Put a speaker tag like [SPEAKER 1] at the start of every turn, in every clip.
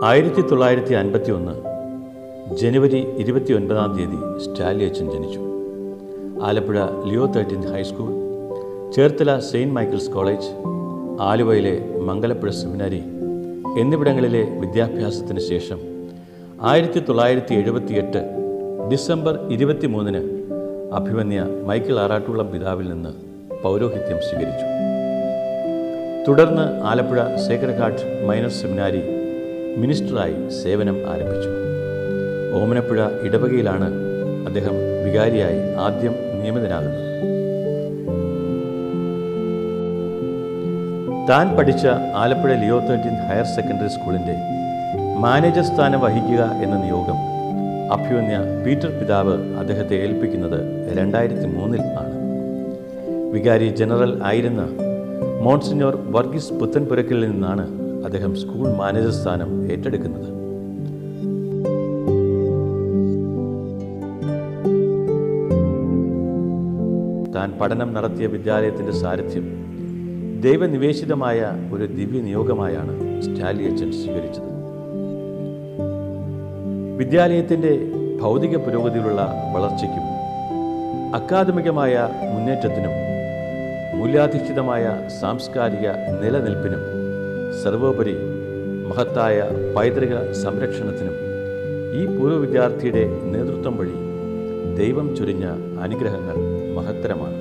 [SPEAKER 1] ആയിരത്തി തൊള്ളായിരത്തി അൻപത്തി ഒന്ന് ജനുവരി ഇരുപത്തി ഒൻപതാം തീയതി സ്റ്റാലി അച്ഛൻ ജനിച്ചു Alappuzha Leo thirteen high school Cherthala Saint Michael's college ആലുവയിലെ മംഗലപ്പുഴ സെമിനാരി എന്നിവിടങ്ങളിലെ വിദ്യാഭ്യാസത്തിന് ശേഷം ആയിരത്തി തൊള്ളായിരത്തി എഴുപത്തിയെട്ട് ഡിസംബർ ഇരുപത്തി മൂന്നിന് അഭിമന്യ മൈക്കിൾ ആറാട്ടുളം പിതാവിൽ നിന്ന് പൗരോഹിത്യം സ്വീകരിച്ചു തുടർന്ന് Alappuzha Sacred Heart minor seminary മിനിസ്റ്ററായി സേവനം ആരംഭിച്ചു ഓമനപ്പുഴ ഇടവകയിലാണ് അദ്ദേഹം വികാരിയായി ആദ്യം നിയമിതനാകുന്നത് താൻ പഠിച്ച Alappuzha Leo thirteen higher secondary സ്കൂളിൻ്റെ മാനേജർ സ്ഥാനം വഹിക്കുക എന്ന നിയോഗം അഭ്യുന്യ പീറ്റർ പിതാവ് അദ്ദേഹത്തെ ഏൽപ്പിക്കുന്നത് രണ്ടായിരത്തി മൂന്നിൽ ആണ് വികാരി ജനറൽ ആയിരുന്ന മോൺസിഞ്ഞോർ വർഗീസ് പുത്തൻപുരക്കിൽ നിന്നാണ് അദ്ദേഹം സ്കൂൾ മാനേജർ സ്ഥാനം ഏറ്റെടുക്കുന്നത് താൻ പഠനം നടത്തിയ വിദ്യാലയത്തിൻ്റെ സാരഥ്യം ദൈവനിവേശിതമായ ഒരു ദിവ്യ നിയോഗമായാണ് സ്റ്റാലി അച്ഛൻ സ്വീകരിച്ചത് വിദ്യാലയത്തിൻ്റെ ഭൗതിക പുരോഗതിയിലുള്ള വളർച്ചയ്ക്കും അക്കാദമികമായ മുന്നേറ്റത്തിനും മൂല്യാധിഷ്ഠിതമായ സാംസ്കാരിക നിലനിൽപ്പിനും സർവോപരി മഹത്തായ പൈതൃക സംരക്ഷണത്തിനും ഈ പൂർവ്വ വിദ്യാർത്ഥിയുടെ നേതൃത്വം വഴി ദൈവം ചൊരിഞ്ഞ അനുഗ്രഹങ്ങൾ മഹത്തരമാണ്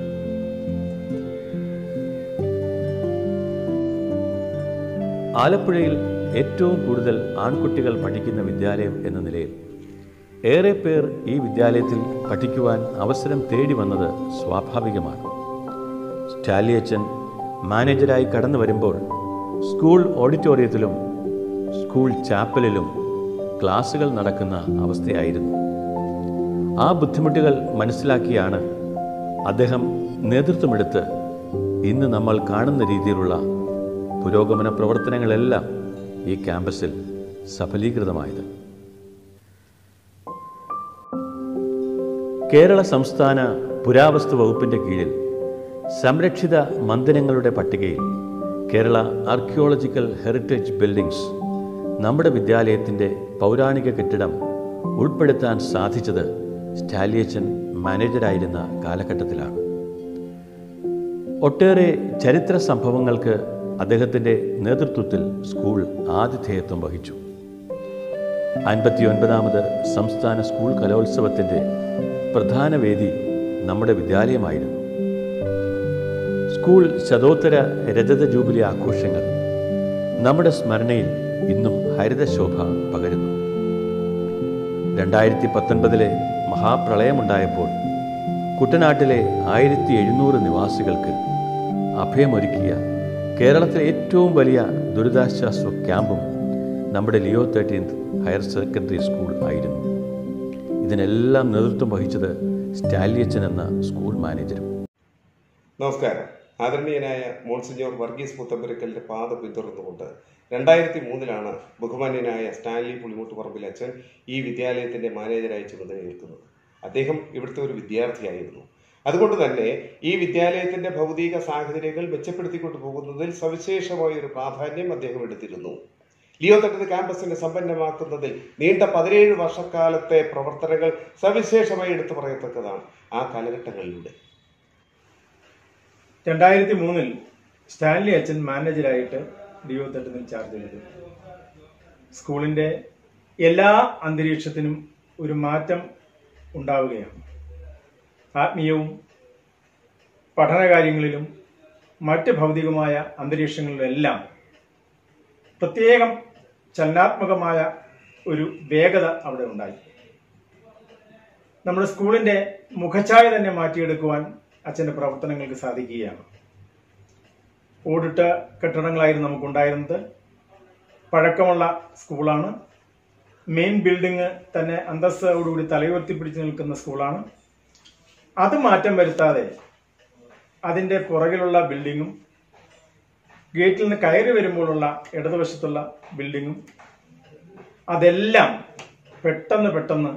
[SPEAKER 1] ആലപ്പുഴയിൽ ഏറ്റവും കൂടുതൽ ആൺകുട്ടികൾ പഠിക്കുന്ന വിദ്യാലയം എന്ന നിലയിൽ ഏറെ പേർ ഈ വിദ്യാലയത്തിൽ പഠിക്കുവാൻ അവസരം തേടി വന്നത് സ്വാഭാവികമാണ് സ്റ്റാലിയച്ചൻ മാനേജരായി കടന്നു വരുമ്പോൾ സ്കൂൾ ഓഡിറ്റോറിയത്തിലും സ്കൂൾ ചാപ്പലിലും ക്ലാസുകൾ നടക്കുന്ന അവസ്ഥയായിരുന്നു ആ ബുദ്ധിമുട്ടുകൾ മനസ്സിലാക്കിയാണ് അദ്ദേഹം നേതൃത്വമെടുത്ത് ഇന്ന് നമ്മൾ കാണുന്ന രീതിയിലുള്ള പുരോഗമന പ്രവർത്തനങ്ങളെല്ലാം ഈ ക്യാമ്പസിൽ സഫലീകൃതമായത് കേരള സംസ്ഥാന പുരാവസ്തു വകുപ്പിൻ്റെ കീഴിൽ സംരക്ഷിത മന്ദിരങ്ങളുടെ പട്ടികയിൽ കേരള ആർക്കിയോളജിക്കൽ ഹെറിറ്റേജ് ബിൽഡിംഗ്സ് നമ്മുടെ വിദ്യാലയത്തിൻ്റെ പൗരാണിക കെട്ടിടം ഉൾപ്പെടുത്താൻ സാധിച്ചത് സ്റ്റാലിയച്ചൻ മാനേജരായിരുന്ന കാലഘട്ടത്തിലാണ് ഒട്ടേറെ ചരിത്ര സംഭവങ്ങൾക്ക് അദ്ദേഹത്തിൻ്റെ നേതൃത്വത്തിൽ സ്കൂൾ ആതിഥേയത്വം വഹിച്ചു അൻപത്തിയൊൻപതാമത് സംസ്ഥാന സ്കൂൾ കലോത്സവത്തിൻ്റെ പ്രധാന വേദി നമ്മുടെ വിദ്യാലയമായിരുന്നു സ്കൂൾ ശതോത്തര രജത ജൂബിലി ആഘോഷങ്ങൾ നമ്മുടെ സ്മരണയിൽ ഇന്നും ഹരിതശോഭ പകരുന്നു രണ്ടായിരത്തി പത്തൊൻപതിലെ മഹാപ്രളയമുണ്ടായപ്പോൾ കുട്ടനാട്ടിലെ ആയിരത്തി എഴുന്നൂറ് നിവാസികൾക്ക് അഭയമൊരുക്കിയ കേരളത്തിലെ ഏറ്റവും വലിയ ദുരിതാശ്വാസ ക്യാമ്പും നമ്മുടെ Leo thirteenth higher secondary school ആയിരുന്നു ഇതിനെല്ലാം നേതൃത്വം വഹിച്ചത് സ്റ്റാലിയച്ചൻ എന്ന സ്കൂൾ മാനേജരും
[SPEAKER 2] നമസ്കാരം ആദരണീയനായ മോൺസിഞ്ഞോർ വർഗീസ് പുത്തമ്പുരക്കലിന്റെ പാത പിന്തുടർന്നുകൊണ്ട് രണ്ടായിരത്തി മൂന്നിലാണ് ബഹുമാന്യനായ സ്റ്റാൻലി പുളിമുട്ട് പറമ്പിൽ അച്ഛൻ ഈ വിദ്യാലയത്തിന്റെ മാനേജരായി ചുമതലയേൽക്കുന്നത് അദ്ദേഹം ഇവിടുത്തെ ഒരു വിദ്യാർത്ഥിയായിരുന്നു അതുകൊണ്ട് തന്നെ ഈ വിദ്യാലയത്തിന്റെ ഭൗതിക സാഹചര്യങ്ങൾ മെച്ചപ്പെടുത്തിക്കൊണ്ടു പോകുന്നതിൽ സവിശേഷമായ ഒരു പ്രാധാന്യം അദ്ദേഹം എടുത്തിരുന്നു ലിയോ തട്ടത് ക്യാമ്പസിനെ സമ്പന്നമാക്കുന്നതിൽ നീണ്ട പതിനേഴ് വർഷക്കാലത്തെ പ്രവർത്തനങ്ങൾ സവിശേഷമായി എടുത്തു പറയത്തക്കതാണ് ആ കാലഘട്ടങ്ങളിലൂടെ
[SPEAKER 3] രണ്ടായിരത്തി മൂന്നിൽ സ്റ്റാൻലി അച്ഛൻ മാനേജരായിട്ട് ഡിഒ തട്ടുന്നിൽ ചാർജ് ചെയ്തു സ്കൂളിന്റെ എല്ലാ അന്തരീക്ഷത്തിനും ഒരു മാറ്റം ഉണ്ടാവുകയാണ് ആത്മീയവും പഠനകാര്യങ്ങളിലും മറ്റ് ഭൗതികമായ അന്തരീക്ഷങ്ങളിലെല്ലാം പ്രത്യേകം ചലനാത്മകമായ ഒരു വേഗത അവിടെ ഉണ്ടായി നമ്മുടെ സ്കൂളിന്റെ മുഖഛായ തന്നെ മാറ്റിയെടുക്കുവാൻ അച്ഛന്റെ പ്രവർത്തനങ്ങൾക്ക് സാധിക്കുകയാണ് ഓടിട്ട കെട്ടിടങ്ങളായിരുന്നു നമുക്കുണ്ടായിരുന്നത് പഴക്കമുള്ള സ്കൂളാണ് മെയിൻ ബിൽഡിംഗ് തന്നെ അന്തസ്സോടുകൂടി തലയുയർത്തിപ്പിടിച്ച് നിൽക്കുന്ന സ്കൂളാണ് അത് മാറ്റം വരുത്താതെ അതിന്റെ പുറകിലുള്ള ബിൽഡിങ്ങും ഗേറ്റിൽ നിന്ന് കയറി വരുമ്പോഴുള്ള ഇടതുവശത്തുള്ള ബിൽഡിങ്ങും അതെല്ലാം പെട്ടെന്ന് പെട്ടെന്ന്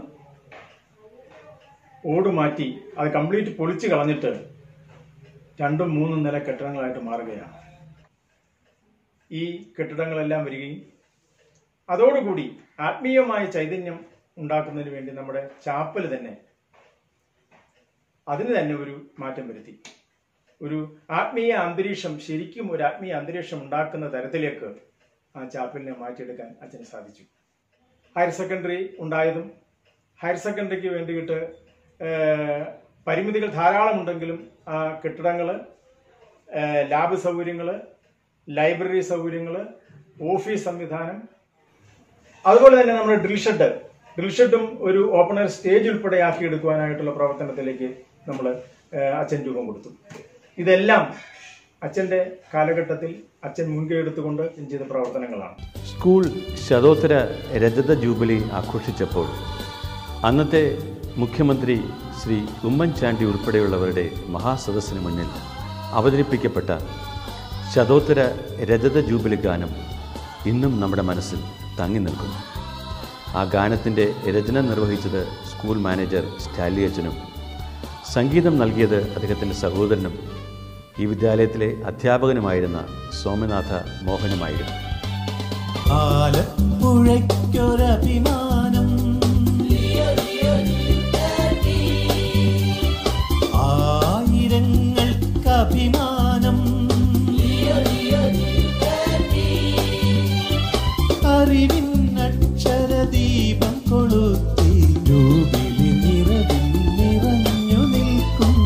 [SPEAKER 3] ഓട് മാറ്റി അത് കംപ്ലീറ്റ് പൊളിച്ചു കളഞ്ഞിട്ട് രണ്ടും മൂന്നും നില കെട്ടിടങ്ങളായിട്ട് മാറുകയാണ് ഈ കെട്ടിടങ്ങളെല്ലാം വരികയും അതോടുകൂടി ആത്മീയമായ ചൈതന്യം ഉണ്ടാക്കുന്നതിന് വേണ്ടി നമ്മുടെ ചാപ്പൽ തന്നെ അതിന് തന്നെ ഒരു മാറ്റം വരുത്തി ഒരു ആത്മീയ അന്തരീക്ഷം ശരിക്കും ഒരു ആത്മീയ അന്തരീക്ഷം ഉണ്ടാക്കുന്ന തരത്തിലേക്ക് ആ ചാപ്പലിനെ മാറ്റിയെടുക്കാൻ അച്ഛന് സാധിച്ചു ഹയർ സെക്കൻഡറി ഉണ്ടായതും ഹയർ സെക്കൻഡറിക്ക് വേണ്ടിയിട്ട് ഏഹ്, പരിമിതികൾ ധാരാളമുണ്ടെങ്കിലും ആ കെട്ടിടങ്ങൾ ലാബ് സൗകര്യങ്ങൾ ലൈബ്രറി സൗകര്യങ്ങൾ ഓഫീസ് സംവിധാനം അതുപോലെ തന്നെ നമ്മുടെ ഡ്രിൽ ഷെഡ് ഡ്രിൽ ഷെഡും ഒരു ഓപ്പൺ എയർ സ്റ്റേജ് ഉൾപ്പെടെ ആക്കിയെടുക്കുവാനായിട്ടുള്ള പ്രവർത്തനത്തിലേക്ക് നമ്മൾ അച്ഛൻ രൂപം കൊടുത്തു ഇതെല്ലാം അച്ഛന്റെ കാലഘട്ടത്തിൽ അച്ഛൻ മുൻകൈ എടുത്തുകൊണ്ട് ചെയ്ത പ്രവർത്തനങ്ങളാണ്
[SPEAKER 1] സ്കൂൾ ശതോത്തര രജത ജൂബിലി ആഘോഷിച്ചപ്പോൾ അന്നത്തെ മുഖ്യമന്ത്രി ശ്രീ ഉമ്മൻചാണ്ടി ഉൾപ്പെടെയുള്ളവരുടെ മഹാസദസ്സിന് മുന്നിൽ അവതരിപ്പിക്കപ്പെട്ട ശതോത്തര രജത ജൂബിലി ഗാനം ഇന്നും നമ്മുടെ മനസ്സിൽ തങ്ങി നിൽക്കുന്നു ആ ഗാനത്തിൻ്റെ രചന നിർവഹിച്ചത് സ്കൂൾ മാനേജർ സ്റ്റാലി അച്ഛനും സംഗീതം നൽകിയത് അദ്ദേഹത്തിൻ്റെ സഹോദരനും ഈ വിദ്യാലയത്തിലെ അധ്യാപകനുമായിരുന്ന സോമനാഥ മോഹനുമായിരുന്നു
[SPEAKER 4] ആലപ്പുഴയ്ക്കൊരഭിമാനം ആയിരങ്ങൾക്കഭിമാനം അറിവിന്നക്ഷരദീപം കൊളുത്തി ജൂബിലി നിറവിൽ നിറഞ്ഞു നിൽക്കും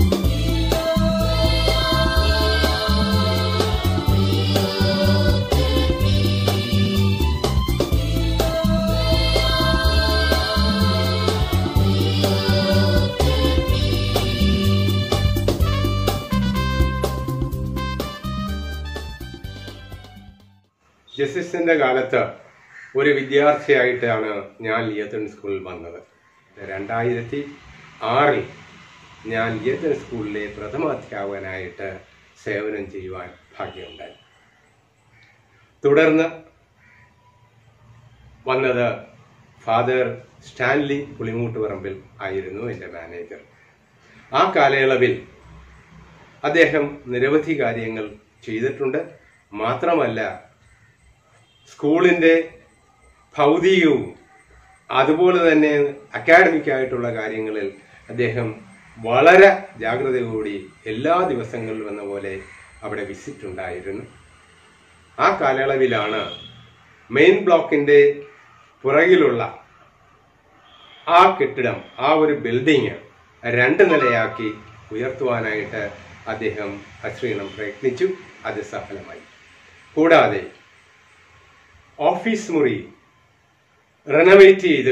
[SPEAKER 5] ജസ്റ്റിസിന്റെ കാലത്ത് ഒരു വിദ്യാർത്ഥിയായിട്ടാണ് ഞാൻ ലിയത്തൺ സ്കൂളിൽ വന്നത് രണ്ടായിരത്തി ആറിൽ ഞാൻ ലിയത്തൺ സ്കൂളിലെ പ്രഥമാധ്യാപകനായിട്ട് സേവനം ചെയ്യുവാൻ ഭാഗ്യമുണ്ടായി തുടർന്ന് വന്നത് ഫാദർ സ്റ്റാൻലി പുളിമൂട്ടുപറമ്പിൽ ആയിരുന്നു എൻ്റെ മാനേജർ ആ കാലയളവിൽ അദ്ദേഹം നിരവധി കാര്യങ്ങൾ ചെയ്തിട്ടുണ്ട് മാത്രമല്ല സ്കൂളിൻ്റെ ഭൗതികവും അതുപോലെ തന്നെ അക്കാഡമിക് ആയിട്ടുള്ള കാര്യങ്ങളിൽ അദ്ദേഹം വളരെ ജാഗ്രതയോടുകൂടി എല്ലാ ദിവസങ്ങളിലും എന്ന പോലെ അവിടെ വിസിറ്റ് ഉണ്ടായിരുന്നു ആ കാലയളവിലാണ് മെയിൻ ബ്ലോക്കിന്റെ പുറകിലുള്ള ആ കെട്ടിടം ആ ഒരു ബിൽഡിങ് രണ്ട് നിലയാക്കി ഉയർത്തുവാനായിട്ട് അദ്ദേഹം അശ്രീണം പ്രയത്നിച്ചു അത് സഫലമായി കൂടാതെ ഓഫീസ് മുറി റെനോവേറ്റ് ചെയ്ത്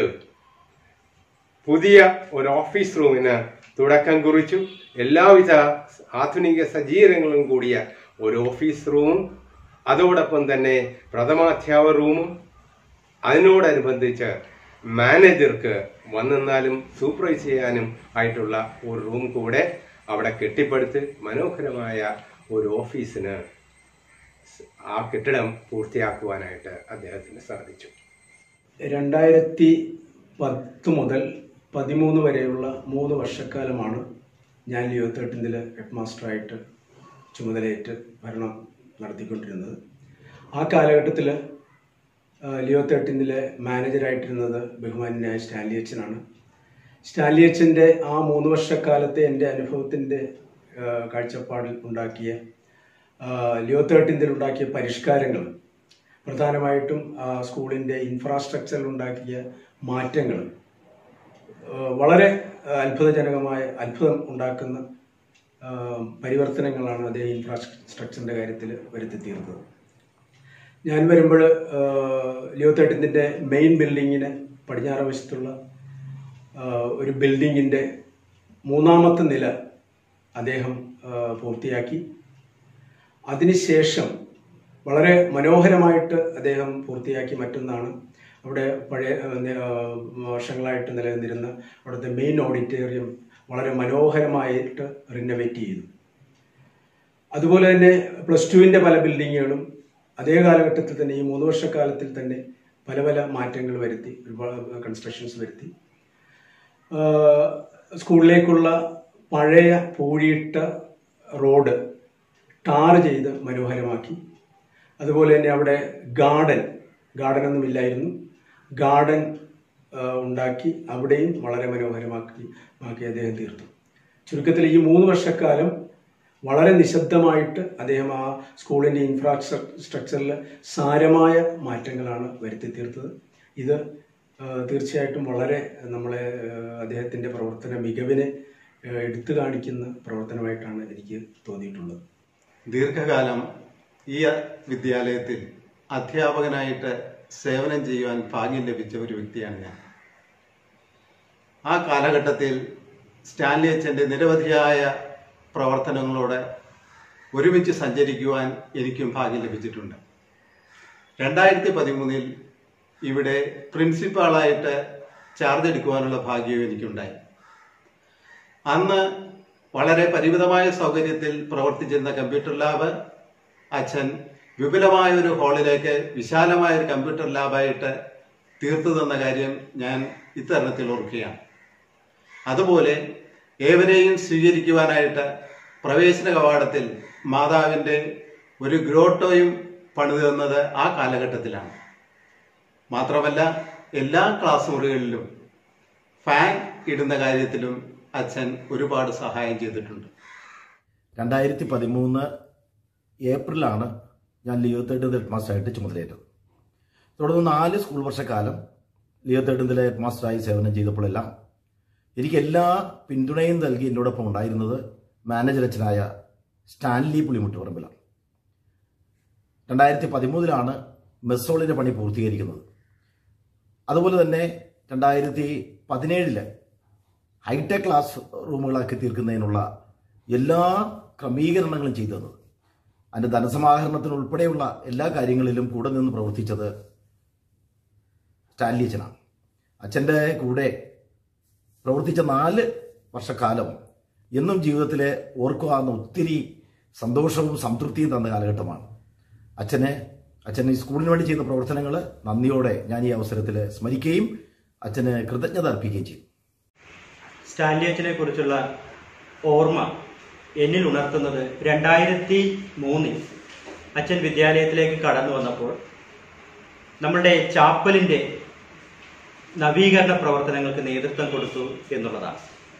[SPEAKER 5] പുതിയ ഒരു ഓഫീസ് റൂമിന് തുടക്കം കുറിച്ചു എല്ലാവിധ ആധുനിക സജ്ജീകരണങ്ങളും കൂടിയ ഒരു ഓഫീസ് റൂമും അതോടൊപ്പം തന്നെ പ്രഥമാധ്യാപക റൂമും അതിനോടനുബന്ധിച്ച് മാനേജർക്ക് വന്നെന്നാലും സൂപ്പർവൈസ് ചെയ്യാനും ആയിട്ടുള്ള ഒരു റൂം കൂടെ അവിടെ കെട്ടിപ്പടുത്ത് മനോഹരമായ ഒരു ഓഫീസിന് ആ കെട്ടിടം പൂർത്തിയാക്കുവാനായിട്ട് അദ്ദേഹത്തിന് സാധിച്ചു
[SPEAKER 6] രണ്ടായിരത്തി പത്ത് മുതൽ പതിമൂന്ന് വരെയുള്ള മൂന്ന് വർഷക്കാലമാണ് ഞാൻ ലിയോ തേർട്ടിന്തിൽ ഹെഡ് മാസ്റ്ററായിട്ട് ചുമതലയേറ്റ് ഭരണം നടത്തിക്കൊണ്ടിരുന്നത് ആ കാലഘട്ടത്തിൽ ലിയോ തേർട്ടിന്തിലെ മാനേജറായിട്ടിരുന്നത് ബഹുമാനായ സ്റ്റാൻലി അച്ഛനാണ് സ്റ്റാൻലി അച്ഛൻ്റെ ആ മൂന്ന് വർഷക്കാലത്തെ എൻ്റെ അനുഭവത്തിൻ്റെ കാഴ്ചപ്പാടിൽ ഉണ്ടാക്കിയ ആ, ലിയോ തേർട്ടിന്തിൽ ഉണ്ടാക്കിയ പരിഷ്കാരങ്ങൾ പ്രധാനമായിട്ടും ആ, സ്കൂളിൻ്റെ ഇൻഫ്രാസ്ട്രക്ചറിൽ ഉണ്ടാക്കിയ മാറ്റങ്ങൾ ആ, വളരെ ആ, അത്ഭുതജനകമായ അത്ഭുതം ഉണ്ടാക്കുന്ന ആ, പരിവർത്തനങ്ങളാണ് അദ്ദേഹം ഇൻഫ്രാസ്ട്രക്ചറിൻ്റെ കാര്യത്തിൽ വരുത്തി തീർത്തത് ഞാൻ വരുമ്പോൾ ലിയോ തേർട്ടിൻ്റെ മെയിൻ ബിൽഡിങ്ങിന് പടിഞ്ഞാറ് വശത്തുള്ള ആ, ഒരു ബിൽഡിങ്ങിൻ്റെ മൂന്നാമത്തെ നില അദ്ദേഹം ആ, പൂർത്തിയാക്കി അതിനുശേഷം വളരെ മനോഹരമായിട്ട് അദ്ദേഹം പൂർത്തിയാക്കി മറ്റൊന്നാണ് അവിടെ പഴയ ആ, നെ- ആ, വർഷങ്ങളായിട്ട് നിലനിന്നിരുന്ന അവിടുത്തെ മെയിൻ ഓഡിറ്റോറിയം വളരെ മനോഹരമായിട്ട് റിനോവേറ്റ് ചെയ്തു അതുപോലെ തന്നെ പ്ലസ് ടുവിൻ്റെ പല ബിൽഡിങ്ങുകളും അതേ കാലഘട്ടത്തിൽ തന്നെ ഈ മൂന്ന് വർഷക്കാലത്തിൽ തന്നെ പല പല മാറ്റങ്ങൾ വരുത്തി ഒരുപാട് കൺസ്ട്രക്ഷൻസ് വരുത്തി ആ, സ്കൂളിലേക്കുള്ള പഴയ പൂഴിയിട്ട റോഡ് ടാർ ചെയ്ത് മനോഹരമാക്കി അതുപോലെ തന്നെ അവിടെ ഗാർഡൻ ഗാർഡനൊന്നും ഇല്ലായിരുന്നു ഗാർഡൻ ആ, ഉണ്ടാക്കി അവിടെയും വളരെ മനോഹരമാക്കി ആക്കി അദ്ദേഹം തീർത്തു ചുരുക്കത്തിൽ ഈ മൂന്ന് വർഷക്കാലം വളരെ നിശബ്ദമായിട്ട് അദ്ദേഹം ആ സ്കൂളിന്റെ ഇൻഫ്രാസ്ട്രക്ചറിൽ സാരമായ മാറ്റങ്ങളാണ് വരുത്തി തീർത്തത് ഇത് ആ, തീർച്ചയായിട്ടും വളരെ നമ്മളെ ആ, അദ്ദേഹത്തിന്റെ പ്രവർത്തന മികവിനെ ആ, എടുത്തു കാണിക്കുന്ന പ്രവർത്തനമായിട്ടാണ് എനിക്ക് തോന്നിയിട്ടുള്ളത്
[SPEAKER 7] ദീർഘകാലം ഈ വിദ്യാലയത്തിൽ അധ്യാപകനായിട്ട് സേവനം ചെയ്യുവാൻ ഭാഗ്യം ലഭിച്ച ഒരു വ്യക്തിയാണ് ഞാൻ ആ കാലഘട്ടത്തിൽ സ്റ്റാൻലി അച്ഛൻ്റെ നിരവധിയായ പ്രവർത്തനങ്ങളോടെ ഒരുമിച്ച് സഞ്ചരിക്കുവാൻ എനിക്കും ഭാഗ്യം ലഭിച്ചിട്ടുണ്ട് രണ്ടായിരത്തി പതിമൂന്നിൽ ഇവിടെ പ്രിൻസിപ്പാളായിട്ട് ചാർജ് എടുക്കുവാനുള്ള ഭാഗ്യവും എനിക്കുണ്ടായി അന്ന് വളരെ പരിമിതമായ സൗകര്യത്തിൽ പ്രവർത്തിച്ചിരുന്ന കമ്പ്യൂട്ടർ ലാബ് അച്ഛൻ വിപുലമായ ഒരു ഹാളിലേക്ക് വിശാലമായ ഒരു കമ്പ്യൂട്ടർ ലാബായിട്ട് തീർത്തു തന്ന കാര്യം ഞാൻ ഇത്തരണത്തിൽ ഓർക്കുകയാണ് അതുപോലെ ഏവരെയും സ്വീകരിക്കുവാനായിട്ട് പ്രവേശന കവാടത്തിൽ മാതാവിൻ്റെ ഒരു ഗ്രോട്ടോയും പണിതു തന്നത് ആ കാലഘട്ടത്തിലാണ് മാത്രമല്ല എല്ലാ ക്ലാസ് മുറികളിലും ഫാൻ ഇടുന്ന കാര്യത്തിലും അച്ഛൻ ഒരുപാട് സഹായം ചെയ്തിട്ടുണ്ട്
[SPEAKER 8] രണ്ടായിരത്തി പതിമൂന്ന് ഏപ്രിലാണ് ഞാൻ ലിയോ തേർഡ് ഹെഡ് മാസ്റ്ററായിട്ട് ചുമതലയേറ്റത് തുടർന്ന് നാല് സ്കൂൾ വർഷക്കാലം ലിയോ തേർഡ് ഹെഡ് മാസ്റ്ററായി സേവനം ചെയ്തപ്പോഴെല്ലാം എനിക്ക് എല്ലാ പിന്തുണയും നൽകി എന്നോടൊപ്പം ഉണ്ടായിരുന്നത് മാനേജർ അച്ഛനായ സ്റ്റാൻലി പുളിമുട്ട് പറമ്പിലാണ് രണ്ടായിരത്തി പതിമൂന്നിലാണ് മെസ്സോളിൻ്റെ പണി പൂർത്തീകരിക്കുന്നത് അതുപോലെ തന്നെ രണ്ടായിരത്തി പതിനേഴില് ഹൈടെക് ക്ലാസ് റൂമുകളാക്കി തീർക്കുന്നതിനുള്ള എല്ലാ ക്രമീകരണങ്ങളും ചെയ്തു തന്നത് അതിൻ്റെ ധനസമാഹരണത്തിനുൾപ്പെടെയുള്ള എല്ലാ കാര്യങ്ങളിലും കൂടെ നിന്ന് പ്രവർത്തിച്ചത് സ്റ്റാൻലി അച്ഛനാണ് അച്ഛൻ്റെ കൂടെ പ്രവർത്തിച്ച നാല് വർഷക്കാലം എന്നും ജീവിതത്തിൽ ഓർക്കുവാന്ന ഒത്തിരി സന്തോഷവും സംതൃപ്തിയും തന്ന കാലഘട്ടമാണ് അച്ഛനെ അച്ഛൻ ഈ സ്കൂളിന് വേണ്ടി ചെയ്ത പ്രവർത്തനങ്ങൾ നന്ദിയോടെ ഞാൻ ഈ അവസരത്തിൽ സ്മരിക്കുകയും അച്ഛന് കൃതജ്ഞത അർപ്പിക്കുകയും ചെയ്യും
[SPEAKER 9] സ്റ്റാൻലി അച്ഛനെ കുറിച്ചുള്ള ഓർമ്മ എന്നിൽ ഉണർത്തുന്നത് രണ്ടായിരത്തി മൂന്നിൽ അച്ഛൻ വിദ്യാലയത്തിലേക്ക് കടന്നു വന്നപ്പോൾ നമ്മളുടെ ചാപ്പലിന്റെ നവീകരണ പ്രവർത്തനങ്ങൾക്ക് നേതൃത്വം കൊടുത്തു എന്നുള്ളതാണ്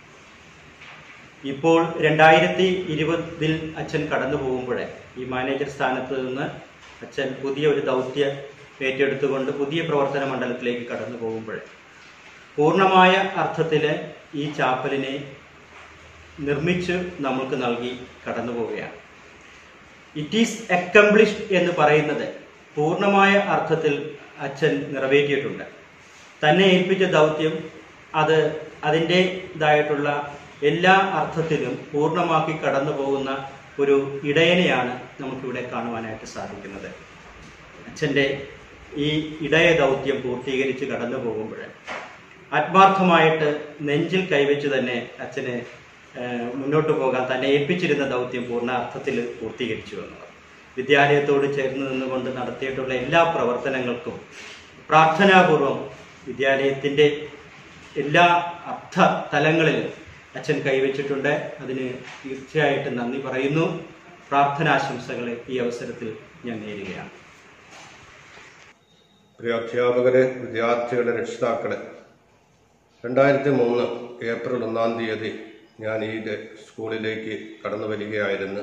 [SPEAKER 9] ഇപ്പോൾ രണ്ടായിരത്തി ഇരുപതിൽ അച്ഛൻ കടന്നു പോകുമ്പോഴേ ഈ മാനേജർ സ്ഥാനത്ത് നിന്ന് അച്ഛൻ പുതിയ ഒരു ദൗത്യം ഏറ്റെടുത്തുകൊണ്ട് പുതിയ പ്രവർത്തന മണ്ഡലത്തിലേക്ക് കടന്നു പോകുമ്പോഴേ പൂർണ്ണമായ അർത്ഥത്തില് ഈ ചാപ്പലിനെ നിർമ്മിച്ച് നമ്മൾക്ക് നൽകി കടന്നു പോവുകയാണ് ഇറ്റ് ഈസ് അക്കംപ്ലിഷ്ഡ് എന്ന് പറയുന്നത് പൂർണ്ണമായ അർത്ഥത്തിൽ അച്ഛൻ നിറവേറ്റിയിട്ടുണ്ട് തന്നെ ഏൽപ്പിച്ച ദൗത്യം അത് അതിൻ്റെതായിട്ടുള്ള എല്ലാ അർത്ഥത്തിലും പൂർണ്ണമാക്കി കടന്നു പോകുന്ന ഒരു ഇടയനെയാണ് നമുക്കിവിടെ കാണുവാനായിട്ട് സാധിക്കുന്നത് അച്ഛൻ്റെ ഈ ഇടയ ദൗത്യം പൂർത്തീകരിച്ച് കടന്നു പോകുമ്പോൾ ആത്മാർത്ഥമായിട്ട് നെഞ്ചിൽ കൈവച്ച് തന്നെ അച്ഛന് ഏഹ്, മുന്നോട്ട് പോകാൻ തന്നെ ഏൽപ്പിച്ചിരുന്ന ദൗത്യം പൂർണ്ണ അർത്ഥത്തിൽ പൂർത്തീകരിച്ചു എന്നുള്ളത് വിദ്യാലയത്തോട് ചേർന്ന് നിന്നുകൊണ്ട് നടത്തിയിട്ടുള്ള എല്ലാ പ്രവർത്തനങ്ങൾക്കും പ്രാർത്ഥനാപൂർവം വിദ്യാലയത്തിൻ്റെ എല്ലാ അർത്ഥ തലങ്ങളിലും അച്ഛൻ കൈവച്ചിട്ടുണ്ട് അതിന് തീർച്ചയായിട്ടും നന്ദി പറയുന്നു പ്രാർത്ഥനാശംസകളെ ഈ അവസരത്തിൽ ഞാൻ നേരുകയാണ്
[SPEAKER 10] പ്രിയ അധ്യാപകരെ വിദ്യാർത്ഥികളെ രക്ഷിതാക്കളെ രണ്ടായിരത്തി മൂന്ന് ഏപ്രിൽ ഒന്നാം തീയതി ഞാൻ ഈ ടെ- സ്കൂളിലേക്ക് കടന്നു വരികയായിരുന്നു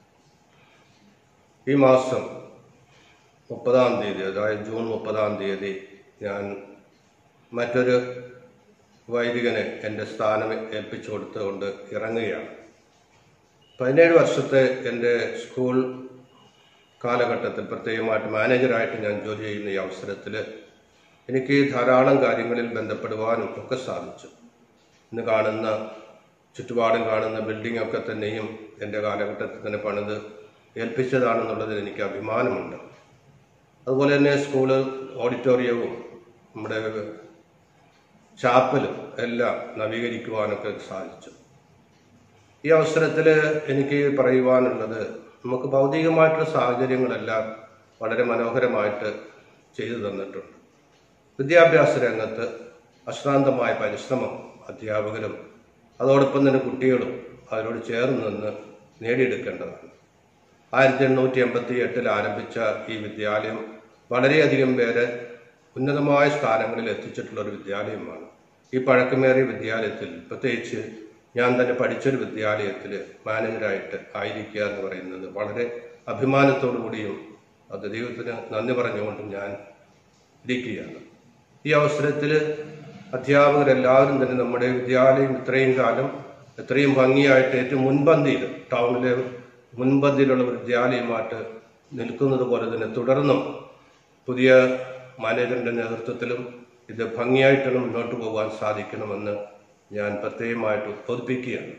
[SPEAKER 10] ഈ മാസം മുപ്പതാം തീയതി അതായത് ജൂൺ മുപ്പതാം തീയതി ഞാൻ മറ്റൊരു വൈദികന് എൻ്റെ സ്ഥാനം ഏൽപ്പിച്ചു കൊടുത്തുകൊണ്ട് ഇറങ്ങുകയാണ് പതിനേഴ് വർഷത്തെ എൻ്റെ സ്കൂൾ കാലഘട്ടത്തിൽ പ്രത്യേകമായിട്ട് മാനേജറായിട്ട് ഞാൻ ജോലി ചെയ്യുന്ന ഈ അവസരത്തിൽ എനിക്ക് ധാരാളം കാര്യങ്ങളിൽ ബന്ധപ്പെടുവാനും ഒക്കെ സാധിച്ചു ഇന്ന് കാണുന്ന ചുറ്റുപാടും കാണുന്ന ബിൽഡിംഗ് ഒക്കെ തന്നെയും എൻ്റെ കാലഘട്ടത്തിൽ തന്നെ പണിത് ഏൽപ്പിച്ചതാണെന്നുള്ളതിൽ എനിക്ക് അഭിമാനമുണ്ട് അതുപോലെ തന്നെ സ്കൂള് ഓഡിറ്റോറിയവും നമ്മുടെ ചാപ്പലും എല്ലാം നവീകരിക്കുവാനൊക്കെ സാധിച്ചു ഈ അവസരത്തിൽ എനിക്ക് പറയുവാനുള്ളത് നമുക്ക് ഭൗതികമായിട്ടുള്ള സാഹചര്യങ്ങളെല്ലാം വളരെ മനോഹരമായിട്ട് ചെയ്തു തന്നിട്ടുണ്ട് വിദ്യാഭ്യാസ രംഗത്ത് അശ്രാന്തമായ പരിശ്രമം അധ്യാപകരും അതോടൊപ്പം തന്നെ കുട്ടികളും അതിനോട് ചേർന്ന് നിന്ന് നേടിയെടുക്കേണ്ടതാണ് ആയിരത്തി എണ്ണൂറ്റി എൺപത്തി എട്ടിൽ ആരംഭിച്ച ഈ വിദ്യാലയം വളരെയധികം പേര് ഉന്നതമായ സ്ഥാനങ്ങളിൽ എത്തിച്ചിട്ടുള്ള ഒരു വിദ്യാലയമാണ് ഈ പഴക്കമേറിയ വിദ്യാലയത്തിൽ പ്രത്യേകിച്ച് ഞാൻ തന്നെ പഠിച്ചൊരു വിദ്യാലയത്തിൽ മാനേജരായിട്ട് ആയിരിക്കുക എന്ന് പറയുന്നത് വളരെ അഭിമാനത്തോടു കൂടിയും അത് ദൈവത്തിന് നന്ദി പറഞ്ഞുകൊണ്ടും ഞാൻ ഇരിക്കുകയാണ് ഈ അവസരത്തിൽ അധ്യാപകരെല്ലാവരും തന്നെ നമ്മുടെ വിദ്യാലയം ഇത്രയും കാലം എത്രയും ഭംഗിയായിട്ട് ഏറ്റവും മുൻപന്തിയിൽ ടൗണിലെ മുൻപന്തിയിലുള്ള ഒരു വിദ്യാലയമായിട്ട് നിൽക്കുന്നത് പോലെ തന്നെ തുടർന്നും പുതിയ മാനേജറിന്റെ നേതൃത്വത്തിലും ഇത് ഭംഗിയായിട്ട് മുന്നോട്ട് പോകാൻ സാധിക്കണമെന്ന് ഞാൻ പ്രത്യേകമായിട്ട് ഉദ്ബോധിപ്പിക്കുകയാണ്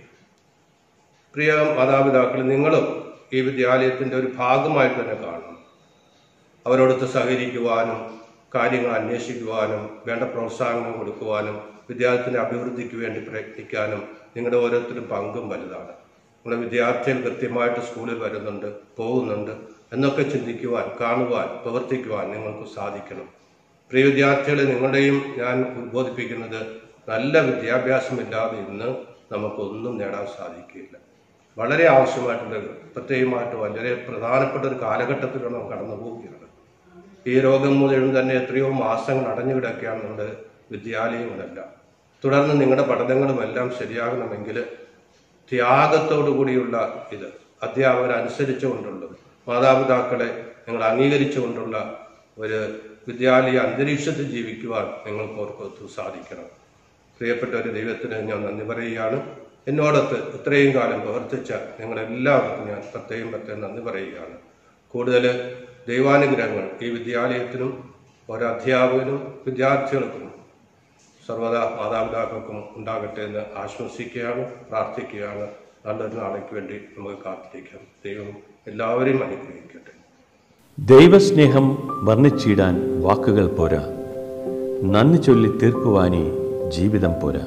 [SPEAKER 10] പ്രിയ മാതാപിതാക്കൾ നിങ്ങളും ഈ വിദ്യാലയത്തിന്റെ ഒരു ഭാഗമായിട്ട് തന്നെ കാണണം അവരോടൊത്ത് സഹകരിക്കുവാനും കാര്യങ്ങൾ അന്വേഷിക്കുവാനും വേണ്ട പ്രോത്സാഹനം കൊടുക്കുവാനും വിദ്യാലയത്തിന്റെ അഭിവൃദ്ധിക്ക് വേണ്ടി പ്രയത്നിക്കാനും നിങ്ങളുടെ ഓരോരുത്തരും പങ്കും വലുതാണ് നമ്മുടെ വിദ്യാർത്ഥികൾ കൃത്യമായിട്ട് സ്കൂളിൽ വരുന്നുണ്ട് പോകുന്നുണ്ട് എന്നൊക്കെ ചിന്തിക്കുവാൻ കാണുവാൻ പ്രവർത്തിക്കുവാൻ നിങ്ങൾക്ക് സാധിക്കണം പ്രിയ വിദ്യാർത്ഥികളെ നിങ്ങളുടെയും ഞാൻ ഉദ്ബോധിപ്പിക്കുന്നത് നല്ല വിദ്യാഭ്യാസമില്ലാതെ ഇന്ന് നമുക്കൊന്നും നേടാൻ സാധിക്കില്ല വളരെ ആവശ്യമായിട്ടുള്ള പ്രത്യേകമായിട്ട് വളരെ പ്രധാനപ്പെട്ട ഒരു കാലഘട്ടത്തിലൂടെ നാം കടന്നു പോവുകയാണ് ഈ രോഗം മുതലും തന്നെ എത്രയോ മാസങ്ങൾ അടഞ്ഞു കിടക്കുകയാണ് നമ്മുടെ വിദ്യാലയങ്ങളെല്ലാം തുടർന്ന് നിങ്ങളുടെ പഠനങ്ങളും എല്ലാം ശരിയാകണമെങ്കിൽ ത്യാഗത്തോടു കൂടിയുള്ള ഇത് അധ്യാപകരെ അനുസരിച്ചുകൊണ്ടുള്ളത് മാതാപിതാക്കളെ നിങ്ങൾ അംഗീകരിച്ചുകൊണ്ടുള്ള ഒരു വിദ്യാലയ അന്തരീക്ഷത്തിൽ ജീവിക്കുവാൻ നിങ്ങൾക്ക് ഓർക്കൊത്തു സാധിക്കണം പ്രിയപ്പെട്ട ഒരു ദൈവത്തിന് ഞാൻ നന്ദി പറയുകയാണ് എന്നോടൊത്ത് ഇത്രയും കാലം പ്രവർത്തിച്ച നിങ്ങളെല്ലാവർക്കും ഞാൻ പ്രത്യേകം പ്രത്യേകം നന്ദി പറയുകയാണ് കൂടുതൽ ദൈവാനുഗ്രഹങ്ങൾ ഈ വിദ്യാലയത്തിനും ഓരോ അധ്യാപകനും വിദ്യാർത്ഥികൾക്കും സർവദാ മാതാപിതാക്കൾക്കും ഉണ്ടാകട്ടെ എന്ന് ആശംസിക്കുകയാണ് പ്രാർത്ഥിക്കുകയാണ് നല്ലൊരു നാളേക്ക് വേണ്ടി നമുക്ക് കാത്തിരിക്കാം ദൈവം എല്ലാവരെയും അനുഗ്രഹിക്കട്ടെ
[SPEAKER 1] ദൈവസ്നേഹം വർണ്ണിച്ചിടാൻ വാക്കുകൾ പോരാ നന്ദി ചൊല്ലി തീർക്കുവാനേ ജീവിതം പോരാ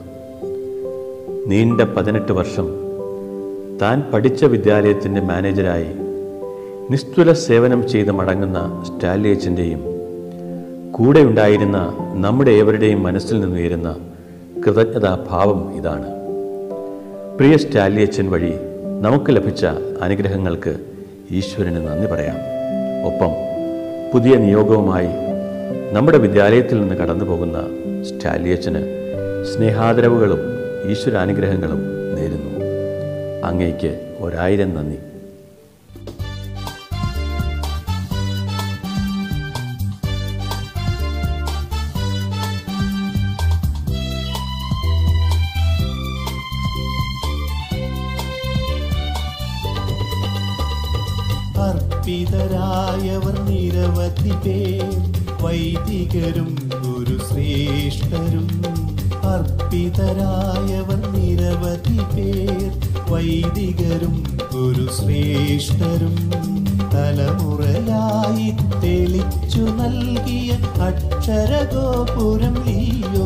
[SPEAKER 1] നീണ്ട പതിനെട്ട് വർഷം താൻ പഠിച്ച വിദ്യാലയത്തിൻ്റെ മാനേജരായി നിസ്തുല സേവനം ചെയ്ത് മടങ്ങുന്ന സ്റ്റാലിയച്ചൻ്റെയും കൂടെ ഉണ്ടായിരുന്ന നമ്മുടെ ഏവരുടെയും മനസ്സിൽ നിന്നുയരുന്ന കൃതജ്ഞതാഭാവം ഇതാണ് പ്രിയ സ്റ്റാലിയച്ചൻ വഴി നമുക്ക് ലഭിച്ച അനുഗ്രഹങ്ങൾക്ക് ഈശ്വരന് നന്ദി പറയാം ഒപ്പം പുതിയ നിയോഗവുമായി നമ്മുടെ വിദ്യാലയത്തിൽ നിന്ന് കടന്നു പോകുന്ന സ്റ്റാലിയച്ചന് സ്നേഹാദരവുകളും ഈശ്വരാനുഗ്രഹങ്ങളും നേരുന്നു അങ്ങയ്ക്ക് ഒരായിരം നന്ദി
[SPEAKER 4] അർപ്പിതരായവർ നിരവധി പേർ വൈദികരും ഗുരുശ്രേഷ്ഠരും അർപ്പിതരായവർ നിരവധി പേർ വൈദികരും ഗുരുശ്രേഷ്ഠരും തലമുറയായി തെളിച്ചു നൽകിയ അക്ഷരഗോപുരം ലീയോ